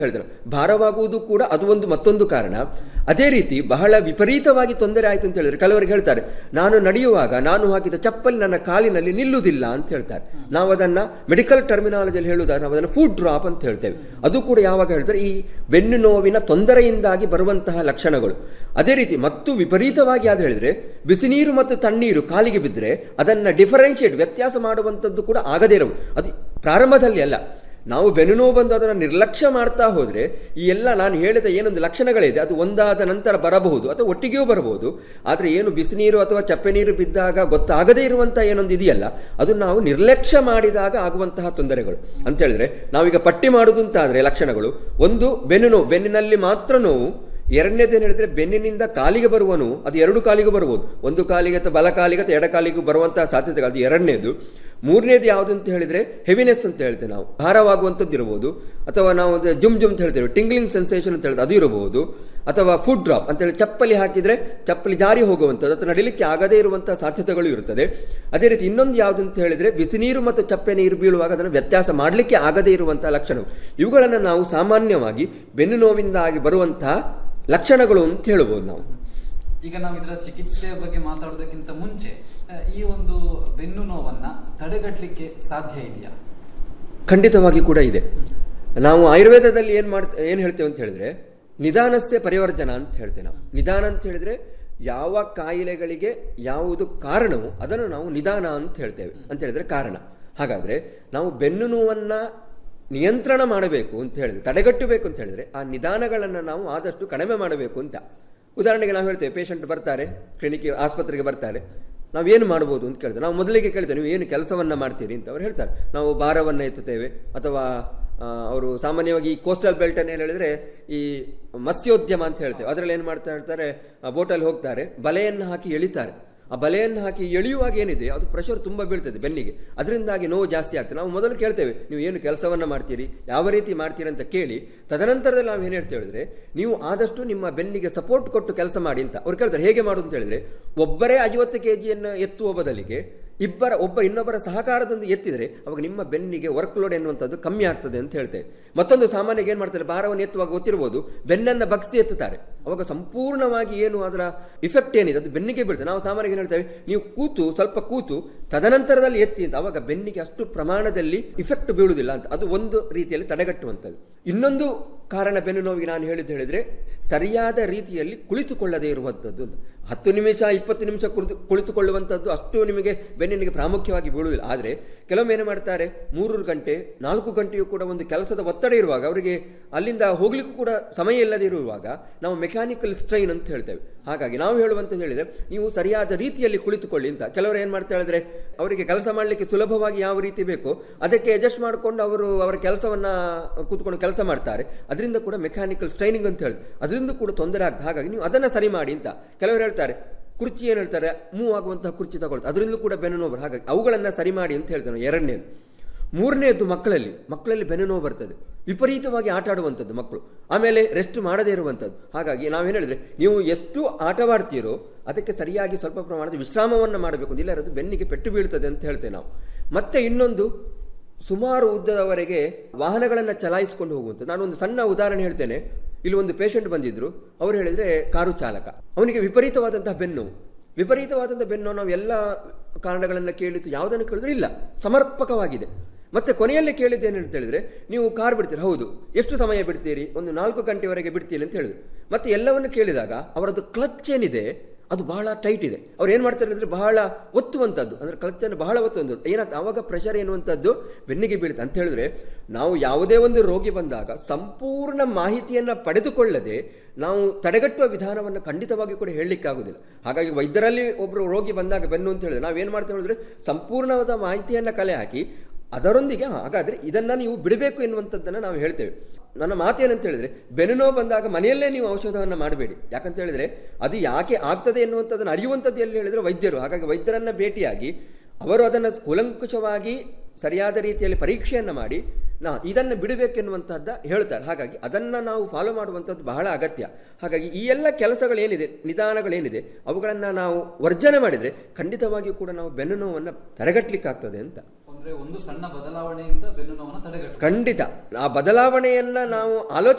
ಹೇಳಿದ್ರು ಭಾರವಾಗುವುದು ಕೂಡ ಅದು ಒಂದು ಮತ್ತೊಂದು ಕಾರಣ ಅದೇ ರೀತಿ ಬಹಳ ವಿಪರೀತವಾಗಿ ತೊಂದರೆ ಆಯಿತು ಅಂತ ಹೇಳಿದ್ರೆ ಕೆಲವರಿಗೆ ಹೇಳ್ತಾರೆ ನಾನು ನಡೆಯುವಾಗ ನಾನು ಹಾಕಿದ ಚಪ್ಪಲಿ ನನ್ನ ಕಾಲಿನಲ್ಲಿ ನಿಲ್ಲುವುದಿಲ್ಲ ಅಂತ ಹೇಳ್ತಾರೆ ನಾವು ಅದನ್ನ ಮೆಡಿಕಲ್ ಟರ್ಮಿನಾಲಜಿಯಲ್ಲಿ ಹೇಳುವುದಾದ್ರೆ ನಾವು ಅದನ್ನು ಫುಡ್ ಡ್ರಾಪ್ ಅಂತ ಹೇಳ್ತೇವೆ ಅದು ಕೂಡ ಯಾವಾಗ ಹೇಳ್ತಾರೆ ಈ ಬೆನ್ನು ನೋವಿನ ತೊಂದರೆಯಿಂದಾಗಿ ಬರುವಂತಹ ಲಕ್ಷಣಗಳು ಅದೇ ರೀತಿ ಮತ್ತು ವಿಪರೀತವಾಗಿ ಯಾವ್ದು ಹೇಳಿದ್ರೆ ಬಿಸಿ ನೀರು ಮತ್ತು ತಣ್ಣೀರು ಕಾಲಿಗೆ ಬಿದ್ದರೆ ಅದನ್ನ ಡಿಫರೆನ್ಶಿಯೇಟ್ ವ್ಯತ್ಯಾಸ ಮಾಡುವಂಥದ್ದು ಕೂಡ ಆಗದೇ ಇರವು ಅದು ಪ್ರಾರಂಭದಲ್ಲಿ ಅಲ್ಲ ನಾವು ಬೆನ್ನು ನೋವು ಬಂದು ಅದನ್ನು ನಿರ್ಲಕ್ಷ್ಯ ಮಾಡ್ತಾ ಹೋದ್ರೆ ಈ ಎಲ್ಲ ನಾನು ಹೇಳಿದ ಏನೊಂದು ಲಕ್ಷಣಗಳಿದೆ ಅದು ಒಂದಾದ ನಂತರ ಬರಬಹುದು ಅಥವಾ ಒಟ್ಟಿಗೆಯೂ ಬರಬಹುದು ಆದರೆ ಏನು ಬಿಸಿನೀರು ಅಥವಾ ಚಪ್ಪೆ ನೀರು ಬಿದ್ದಾಗ ಗೊತ್ತಾಗದೇ ಇರುವಂಥ ಏನೊಂದು ಇದೆಯಲ್ಲ ಅದು ನಾವು ನಿರ್ಲಕ್ಷ್ಯ ಮಾಡಿದಾಗ ಆಗುವಂತಹ ತೊಂದರೆಗಳು ಅಂತ ಹೇಳಿದ್ರೆ ನಾವೀಗ ಪಟ್ಟಿ ಮಾಡುವುದು ಅಂತಾದ್ರೆ ಲಕ್ಷಣಗಳು ಒಂದು ಬೆನ್ನು ನೋವು ಬೆನ್ನಿನಲ್ಲಿ ಮಾತ್ರ ನೋವು ಎರಡನೇದೇನು ಹೇಳಿದ್ರೆ ಬೆನ್ನಿನಿಂದ ಕಾಲಿಗೆ ಬರುವ ನೋವು ಅದು ಎರಡು ಕಾಲಿಗೂ ಬರ್ಬೋದು ಒಂದು ಕಾಲಿಗೆ ಅಥವಾ ಬಲ ಕಾಲಿಗೆ ಅಥವಾ ಎಡ ಕಾಲಿಗೂ ಬರುವಂತಹ ಸಾಧ್ಯತೆಗಳು ಅದು ಎರಡನೇದು ಮೂರನೇದು ಯಾವುದು ಅಂತ ಹೇಳಿದ್ರೆ ಹೆವಿನೆಸ್ ಅಂತ ಹೇಳ್ತೇವೆ ನಾವು ಭಾರವಾಗುವಂಥದ್ದು ಇರಬಹುದು ಅಥವಾ ನಾವು ಅದು ಜುಮ್ ಜುಮ್ ಅಂತ ಹೇಳ್ತೇವೆ ಟಿಂಗ್ಲಿಂಗ್ ಸೆನ್ಸೇಷನ್ ಅಂತ ಹೇಳಿದ್ರೆ ಅದು ಇರಬಹುದು ಅಥವಾ ಫುಡ್ ಡ್ರಾಪ್ ಅಂತ ಹೇಳಿ ಚಪ್ಪಲಿ ಹಾಕಿದ್ರೆ ಚಪ್ಪಲಿ ಜಾರಿ ಹೋಗುವಂಥದ್ದು ಅಥವಾ ನಡಿಲಿಕ್ಕೆ ಆಗದೇ ಇರುವಂತಹ ಸಾಧ್ಯತೆಗಳು ಇರುತ್ತದೆ ಅದೇ ರೀತಿ ಇನ್ನೊಂದು ಯಾವುದು ಅಂತ ಹೇಳಿದ್ರೆ ಬಿಸಿ ನೀರು ಮತ್ತು ಚಪ್ಪೆ ನೀರು ಬೀಳುವಾಗ ಅದನ್ನು ವ್ಯತ್ಯಾಸ ಮಾಡಲಿಕ್ಕೆ ಆಗದೇ ಇರುವಂತಹ ಲಕ್ಷಣಗಳು ಇವುಗಳನ್ನು ನಾವು ಸಾಮಾನ್ಯವಾಗಿ ಬೆನ್ನು ನೋವಿಂದಾಗಿ ಬರುವಂತಹ ಲಕ್ಷಣಗಳು ಅಂತ ಹೇಳ್ಬೋದು ನಾವು ಈಗ ನಾವು ಇದರ ಚಿಕಿತ್ಸೆಯ ಬಗ್ಗೆ ಮಾತಾಡೋದಕ್ಕಿಂತ ಮುಂಚೆ ಆ, ಈ ಒಂದು ಬೆನ್ನು ನೋವನ್ನ ತಡೆಗಟ್ಟಲಿಕ್ಕೆ ಸಾಧ್ಯ ಇದೆಯಾ ಖಂಡಿತವಾಗಿ ಕೂಡ ಇದೆ ನಾವು ಆಯುರ್ವೇದದಲ್ಲಿ ಏನು ಮಾಡ್ತ ಏನು ಹೇಳ್ತೇವೆ ಅಂತ ಹೇಳಿದ್ರೆ ನಿಧಾನಸ್ಯ ಪರಿವರ್ಜನ ಅಂತ ಹೇಳ್ತೇವೆ ನಾವು ನಿಧಾನ ಅಂತ ಹೇಳಿದ್ರೆ ಯಾವ ಕಾಯಿಲೆಗಳಿಗೆ ಯಾವುದು ಕಾರಣವೋ ಅದನ್ನು ನಾವು ನಿಧಾನ ಅಂತ ಹೇಳ್ತೇವೆ ಅಂತ ಹೇಳಿದ್ರೆ ಕಾರಣ ಹಾಗಾದ್ರೆ ನಾವು ಬೆನ್ನು ನೋವನ್ನ ನಿಯಂತ್ರಣ ಮಾಡಬೇಕು ಅಂತ ಹೇಳಿದ್ರೆ ತಡೆಗಟ್ಟಬೇಕು ಅಂತ ಹೇಳಿದ್ರೆ ಆ ನಿಧಾನಗಳನ್ನು ನಾವು ಆದಷ್ಟು ಕಡಿಮೆ ಮಾಡಬೇಕು ಅಂತ ಉದಾಹರಣೆಗೆ ನಾವು ಹೇಳ್ತೇವೆ ಪೇಷಂಟ್ ಬರ್ತಾರೆ ಕ್ಲಿನಿಕ್ ಆಸ್ಪತ್ರೆಗೆ ಬರ್ತಾರೆ ನಾವೇನು ಮಾಡ್ಬೋದು ಅಂತ ಕೇಳ್ತೇವೆ ನಾವು ಮೊದಲಿಗೆ ಕೇಳ್ತೇವೆ ನೀವು ಏನು ಕೆಲಸವನ್ನ ಮಾಡ್ತೀರಿ ಅಂತ ಅವ್ರು ಹೇಳ್ತಾರೆ ನಾವು ಭಾರವನ್ನು ಎತ್ತುತ್ತೇವೆ ಅಥವಾ ಆ, ಅವರು ಸಾಮಾನ್ಯವಾಗಿ ಈ ಕೋಸ್ಟಲ್ ಬೆಲ್ಟ್ ಅನ್ನು ಏನು ಹೇಳಿದ್ರೆ ಈ ಮತ್ಸ್ಯೋದ್ಯಮ ಅಂತ ಹೇಳ್ತೇವೆ ಅದರಲ್ಲಿ ಏನು ಮಾಡ್ತಾ ಇರ್ತಾರೆ ಬೋಟಲ್ಲಿ ಹೋಗ್ತಾರೆ ಬಲೆಯನ್ನು ಹಾಕಿ ಎಳಿತಾರೆ ಆ ಬಲೆಯನ್ನು ಹಾಕಿ ಎಳೆಯುವಾಗ ಏನಿದೆ ಅದು ಪ್ರೆಷರ್ ತುಂಬ ಬೀಳ್ತದೆ ಬೆನ್ನಿಗೆ ಅದರಿಂದಾಗಿ ನೋವು ಜಾಸ್ತಿ ಆಗ್ತದೆ ನಾವು ಮೊದಲು ಕೇಳ್ತೇವೆ ನೀವು ಏನು ಕೆಲಸವನ್ನ ಮಾಡ್ತೀರಿ ಯಾವ ರೀತಿ ಮಾಡ್ತೀರಿ ಅಂತ ಕೇಳಿ ತದನಂತರದಲ್ಲಿ ನಾವು ಏನು ಹೇಳ್ತೇವೆ ಹೇಳಿದ್ರೆ ನೀವು ಆದಷ್ಟು ನಿಮ್ಮ ಬೆನ್ನಿಗೆ ಸಪೋರ್ಟ್ ಕೊಟ್ಟು ಕೆಲಸ ಮಾಡಿ ಅಂತ ಅವ್ರು ಕೇಳ್ತಾರೆ ಹೇಗೆ ಮಾಡೋದು ಅಂತ ಹೇಳಿದ್ರೆ ಒಬ್ಬರೇ ಐವತ್ತು ಕೆ ಜಿಯನ್ನು ಎತ್ತುವ ಬದಲಿಗೆ ಇಬ್ಬರ ಒಬ್ಬ ಇನ್ನೊಬ್ಬರ ಸಹಕಾರದೊಂದಿಗೆ ಎತ್ತಿದ್ರೆ ಅವಾಗ ನಿಮ್ಮ ಬೆನ್ನಿಗೆ ವರ್ಕ್ ಲೋಡ್ ಎನ್ನುವಂಥದ್ದು ಕಮ್ಮಿ ಆಗ್ತದೆ ಅಂತ ಹೇಳ್ತೇವೆ ಮತ್ತೊಂದು ಸಾಮಾನ್ಯವಾಗಿ ಏನು ಮಾಡ್ತಾರೆ ಭಾರವನ್ನು ಎತ್ತುವಾಗ ಗೊತ್ತಿರ್ಬೋದು ಬೆನ್ನನ್ನು ಬಗ್ಸಿ ಎತ್ತುತ್ತಾರೆ ಅವಾಗ ಸಂಪೂರ್ಣವಾಗಿ ಏನು ಅದರ ಇಫೆಕ್ಟ್ ಏನಿದೆ ಅದು ಬೆನ್ನಿಗೆ ಬೀಳ್ತದೆ ನಾವು ಸಾಮಾನ್ಯವಾಗಿ ಏನು ಹೇಳ್ತೇವೆ ನೀವು ಕೂತು ಸ್ವಲ್ಪ ಕೂತು ತದನಂತರದಲ್ಲಿ ಎತ್ತಿ ಅಂತ ಅವಾಗ ಬೆನ್ನಿಗೆ ಅಷ್ಟು ಪ್ರಮಾಣದಲ್ಲಿ ಇಫೆಕ್ಟ್ ಬೀಳುವುದಿಲ್ಲ ಅಂತ ಅದು ಒಂದು ರೀತಿಯಲ್ಲಿ ತಡೆಗಟ್ಟುವಂಥದ್ದು ಇನ್ನೊಂದು ಕಾರಣ ಬೆನ್ನು ನೋವಿಗೆ ನಾನು ಹೇಳಿದ್ದು ಹೇಳಿದ್ರೆ ಸರಿಯಾದ ರೀತಿಯಲ್ಲಿ ಕುಳಿತುಕೊಳ್ಳದೇ ಇರುವಂಥದ್ದು ಅಂತ ಹತ್ತು ನಿಮಿಷ ಇಪ್ಪತ್ತು ನಿಮಿಷ ಕುಳಿತು ಕುಳಿತುಕೊಳ್ಳುವಂಥದ್ದು ಅಷ್ಟು ನಿಮಗೆ ಬೆನ್ನಿನಿಗೆ ಪ್ರಾಮುಖ್ಯವಾಗಿ ಬೀಳುವುದಿಲ್ಲ ಆದರೆ ಕೆಲವೊಮ್ಮೆ ಏನು ಮಾಡ್ತಾರೆ ಮೂರು ಗಂಟೆ ನಾಲ್ಕು ಗಂಟೆಯೂ ಕೂಡ ಒಂದು ಕೆಲಸದ ಒತ್ತಡ ಇರುವಾಗ ಅವರಿಗೆ ಅಲ್ಲಿಂದ ಹೋಗ್ಲಿಕ್ಕೂ ಕೂಡ ಸಮಯ ಇಲ್ಲದೆ ಇರುವಾಗ ನಾವು ಮೆಕ್ಯಾನಿಕಲ್ ಸ್ಟ್ರೈನ್ ಅಂತ ಹೇಳ್ತೇವೆ ಹಾಗಾಗಿ ನಾವು ಹೇಳುವಂತ ಹೇಳಿದ್ರೆ ನೀವು ಸರಿಯಾದ ರೀತಿಯಲ್ಲಿ ಕುಳಿತುಕೊಳ್ಳಿ ಅಂತ ಕೆಲವರು ಏನು ಮಾಡ್ತಾ ಹೇಳಿದ್ರೆ ಅವರಿಗೆ ಕೆಲಸ ಮಾಡಲಿಕ್ಕೆ ಸುಲಭವಾಗಿ ಯಾವ ರೀತಿ ಬೇಕೋ ಅದಕ್ಕೆ ಅಡ್ಜಸ್ಟ್ ಮಾಡಿಕೊಂಡು ಅವರು ಅವರ ಕೆಲಸವನ್ನ ಕೂತ್ಕೊಂಡು ಕೆಲಸ ಮಾಡ್ತಾರೆ ಅದರಿಂದ ಕೂಡ ಮೆಕ್ಯಾನಿಕಲ್ ಸ್ಟ್ರೈನಿಂಗ್ ಅಂತ ಹೇಳಿ ಅದರಿಂದ ಕೂಡ ತೊಂದರೆ ಆಗ್ತದೆ ಹಾಗಾಗಿ ನೀವು ಅದನ್ನ ಸರಿ ಮಾಡಿ ಅಂತ ಕೆಲವರು ಹೇಳ್ತಾರೆ ಕುರ್ಚಿ ಏನು ಹೇಳ್ತಾರೆ ಮೂವ್ ಆಗುವಂತಹ ಕುರ್ಚಿ ತಗೊಳ್ತಾರೆ ಅದರಿಂದಲೂ ಕೂಡ ಬೆನ್ನು ನೋವು ಬರ್ತದೆ. ಹಾಗಾಗಿ ಅವುಗಳನ್ನ ಸರಿ ಮಾಡಿ ಅಂತ ಹೇಳ್ತೇನೆ ಎರಡನೇದು ಮೂರನೇದು ಮಕ್ಕಳಲ್ಲಿ ಮಕ್ಕಳಲ್ಲಿ ಬೆನ್ನು ನೋವು ಬರ್ತದೆ ವಿಪರೀತವಾಗಿ ಆಟ ಆಡುವಂಥದ್ದು ಮಕ್ಕಳು ಆಮೇಲೆ ರೆಸ್ಟ್ ಮಾಡದೇ ಇರುವಂಥದ್ದು ಹಾಗಾಗಿ ನಾವೇನು ಹೇಳಿದ್ರೆ ನೀವು ಎಷ್ಟು ಆಟವಾಡ್ತೀರೋ ಅದಕ್ಕೆ ಸರಿಯಾಗಿ ಸ್ವಲ್ಪ ಪ್ರಮಾಣದ ವಿಶ್ರಾಮವನ್ನು ಮಾಡಬೇಕು ಇಲ್ಲ ಇರೋದು ಬೆನ್ನಿಗೆ ಪೆಟ್ಟು ಬೀಳ್ತದೆ ಅಂತ ಹೇಳ್ತೇವೆ ನಾವು ಮತ್ತೆ ಇನ್ನೊಂದು ಸುಮಾರು ಉದ್ದದವರೆಗೆ ವಾಹನಗಳನ್ನು ಚಲಾಯಿಸಿಕೊಂಡು ಹೋಗುವಂಥದ್ದು ನಾನು ಒಂದು ಸಣ್ಣ ಉದಾಹರಣೆ ಹೇಳ್ತೇನೆ ಇಲ್ಲಿ ಒಂದು ಪೇಷಂಟ್ ಬಂದಿದ್ರು ಅವ್ರು ಹೇಳಿದ್ರೆ ಕಾರು ಚಾಲಕ ಅವನಿಗೆ ವಿಪರೀತವಾದಂತಹ ಬೆನ್ನು ವಿಪರೀತವಾದಂತಹ ಬೆನ್ನು ನಾವು ಎಲ್ಲ ಕಾರಣಗಳನ್ನು ಕೇಳಿತ್ತು ಯಾವುದನ್ನು ಕೇಳಿದ್ರು ಇಲ್ಲ ಸಮರ್ಪಕವಾಗಿದೆ ಮತ್ತೆ ಕೊನೆಯಲ್ಲಿ ಕೇಳಿದ್ದೇನೆ ಅಂತ ಹೇಳಿದ್ರೆ ನೀವು ಕಾರ್ ಬಿಡ್ತೀರಿ ಹೌದು ಎಷ್ಟು ಸಮಯ ಬಿಡ್ತೀರಿ ಒಂದು ನಾಲ್ಕು ಗಂಟೆವರೆಗೆ ಬಿಡ್ತೀರಿ ಅಂತ ಹೇಳಿದ್ರು ಮತ್ತೆ ಎಲ್ಲವನ್ನು ಕೇಳಿದಾಗ ಅವರದ್ದು ಕ್ಲಚ್ ಏನಿದೆ ಅದು ಬಹಳ ಟೈಟ್ ಇದೆ ಅವ್ರು ಏನು ಮಾಡ್ತಾರೆ ಅಂದರೆ ಬಹಳ ಒತ್ತುವಂಥದ್ದು ಅಂದರೆ ಕ್ಲಚ್ಚನ್ನು ಬಹಳ ಒತ್ತುವಂಥದ್ದು ಏನಾಗ್ತದೆ ಆವಾಗ ಪ್ರೆಷರ್ ಎನ್ನುವಂಥದ್ದು ಬೆನ್ನಿಗೆ ಬೀಳುತ್ತೆ ಅಂತ ಹೇಳಿದ್ರೆ ನಾವು ಯಾವುದೇ ಒಂದು ರೋಗಿ ಬಂದಾಗ ಸಂಪೂರ್ಣ ಮಾಹಿತಿಯನ್ನು ಪಡೆದುಕೊಳ್ಳದೆ ನಾವು ತಡೆಗಟ್ಟುವ ವಿಧಾನವನ್ನು ಖಂಡಿತವಾಗಿ ಕೂಡ ಹೇಳಲಿಕ್ಕಾಗೋದಿಲ್ಲ ಹಾಗಾಗಿ ವೈದ್ಯರಲ್ಲಿ ಒಬ್ಬರು ರೋಗಿ ಬಂದಾಗ ಬೆನ್ನು ಅಂತ ಹೇಳಿದ್ರೆ ನಾವೇನು ಮಾಡ್ತೇವೆ ಹೇಳಿದ್ರೆ ಸಂಪೂರ್ಣವಾದ ಮಾಹಿತಿಯನ್ನು ಕಲೆ ಹಾಕಿ ಅದರೊಂದಿಗೆ ಹಾಗಾದ್ರೆ ಇದನ್ನ ನೀವು ಬಿಡಬೇಕು ಎನ್ನುವಂಥದ್ದನ್ನು ನಾವು ಹೇಳ್ತೇವೆ ನನ್ನ ಮಾತೇನಂತ ಹೇಳಿದ್ರೆ ಬೆನ್ನು ನೋವು ಬಂದಾಗ ಮನೆಯಲ್ಲೇ ನೀವು ಔಷಧವನ್ನು ಮಾಡಬೇಡಿ ಯಾಕಂತ ಹೇಳಿದ್ರೆ ಅದು ಯಾಕೆ ಆಗ್ತದೆ ಎನ್ನುವಂಥದ್ದನ್ನು ಅರಿಯುವಂಥದ್ದು ಎಲ್ಲಿ ಹೇಳಿದ್ರೆ ವೈದ್ಯರು ಹಾಗಾಗಿ ವೈದ್ಯರನ್ನ ಭೇಟಿಯಾಗಿ ಅವರು ಅದನ್ನು ಕೂಲಂಕುಷವಾಗಿ ಸರಿಯಾದ ರೀತಿಯಲ್ಲಿ ಪರೀಕ್ಷೆಯನ್ನು ಮಾಡಿ ನಾ ಇದನ್ನು ಬಿಡಬೇಕೆನ್ನುವಂಥದ್ದ ಹೇಳ್ತಾರೆ ಹಾಗಾಗಿ ಅದನ್ನು ನಾವು ಫಾಲೋ ಮಾಡುವಂಥದ್ದು ಬಹಳ ಅಗತ್ಯ ಹಾಗಾಗಿ ಈ ಎಲ್ಲ ಕೆಲಸಗಳೇನಿದೆ ನಿಧಾನಗಳೇನಿದೆ ಅವುಗಳನ್ನು ನಾವು ವರ್ಜನೆ ಮಾಡಿದರೆ ಖಂಡಿತವಾಗಿಯೂ ಕೂಡ ನಾವು ಬೆನ್ನು ನೋವನ್ನು ತಡೆಗಟ್ಟಲಿಕ್ಕಾಗ್ತದೆ ಅಂತ ಒಂದು ಅಂದ್ರೆ ಒಂದು ಸಣ್ಣ ಬದಲಾವಣೆಯಿಂದ ಬೆನ್ನು ನೋವನ್ನು ತಡೆಗಟ್ಟ ಖಂಡಿತ ಆ ಬದಲಾವಣೆಯನ್ನ ನಾವು ಆಲೋಚನೆ